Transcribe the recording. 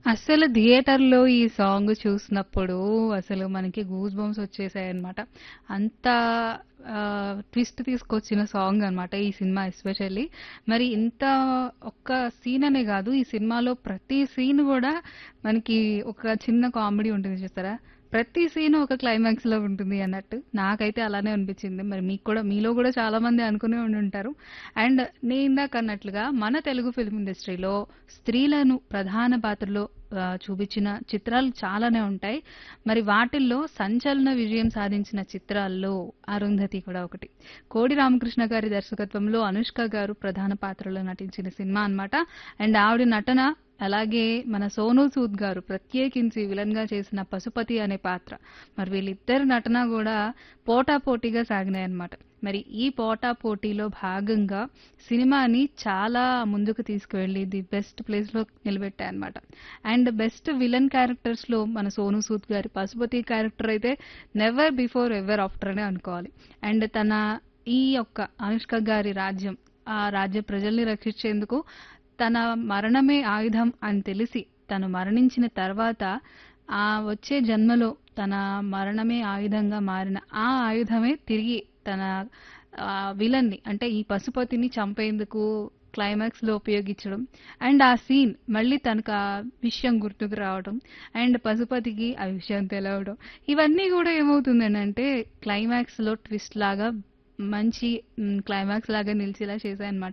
అస్సలు థియేటర్‌లో ఈ సాంగ్ చూసినప్పుడు అసలు మనకి గూస్ బంప్స్ వచ్చేసాయన్నమాట. అంత ఆహ్, ట్విస్ట్ తీసుకొచ్చిన సాంగ్ అన్నమాట ఈ సినిమా ఎస్పెషల్లీ. మరి ఇంత ఒక్క సీన్ అనే గాదు. ఈ సినిమాలో ప్రతి సీన్ గూడా మనకి ఒక చిన్న కామెడీ ఉంటుంది చూసారా? ప్రతి సీన్ ఒక క్లైమాక్స్‌లో ఉంటుంది అన్నట్టు. నాకైతే అలానే అనిపించింది. మరి మీకు కూడా మీలో గూడా చాలా మంది అనుకునే ఉండుంటారు. అండ్ నేను ఇందాక అన్నట్లుగా మన తెలుగు ఫిల్మ్ ఇండస్ట్రీలో స్త్రీలను ప్రధాన పాత్రలో ఆహ్, చూపించిన చిత్రాలు చాలానే ఉంటాయి. మరి వాటిల్లో సంచలన విజయం సాధించిన చిత్రాల్లో 'అరుంధతి' కూడా ఒకటి. కోడి రామకృష్ణ గారి దర్శకత్వంలో అనుష్క గారు ప్రధాన పాత్రలో నటించిన సినిమా అన్నమాట. అండ్ ఆవిడ నటన అలాగే మన సోనూ సూద్ గారు ప్రత్యేకించి విలన్‌గా చేసిన 'పశుపతి' అనే పాత్ర. మరి వీళ్ళిద్దరి నటన గూడా పోటాపోటీగా సాగినాయన్నమాట. మరి ఈ పోటాపోటీలో భాగంగా సినిమాని చాలా ముందుకు తీసుకువెళ్ళి ది బెస్ట్ ప్లేస్‌లో నిలబెట్టాయన్నమాట. అండ్ బెస్ట్ విలన్ క్యారెక్టర్స్‌లో మన సోనూ సూద్ గారి 'పశుపతి' క్యారెక్టర్ అయితే నెవర్ బిఫోర్ ఎవర్ ఆఫ్టర్ అనే అనుకోవాలి. అండ్ తన ఈ యొక్క అనుష్క గారి రాజ్యం, ఆ రాజ్య ప్రజల్ని రక్షించేందుకు తన మరణమే ఆయుధం అని తెలిసి తను మరణించిన తర్వాత ఆ వచ్చే జన్మలో తన మరణమే ఆయుధంగా మారిన ఆ ఆయుధమే తిరిగి తన ఆహ్, విలన్ని అంటే ఈ పశుపతిని చంపేందుకు క్లైమాక్స్‌లో ఉపయోగించడం. అండ్ ఆ సీన్ మళ్ళీ తనకు ఆ విషయం గుర్తుకు రావడం. అండ్ పశుపతికి ఆ విషయం తెలవడం. ఇవన్నీ గూడా ఏమవుతుందనంటే క్లైమాక్స్‌లో ట్విస్ట్ లాగా మంచి హ్మ్, క్లైమాక్స్ లాగా నిలిచేలా చేశాయన్నమాట.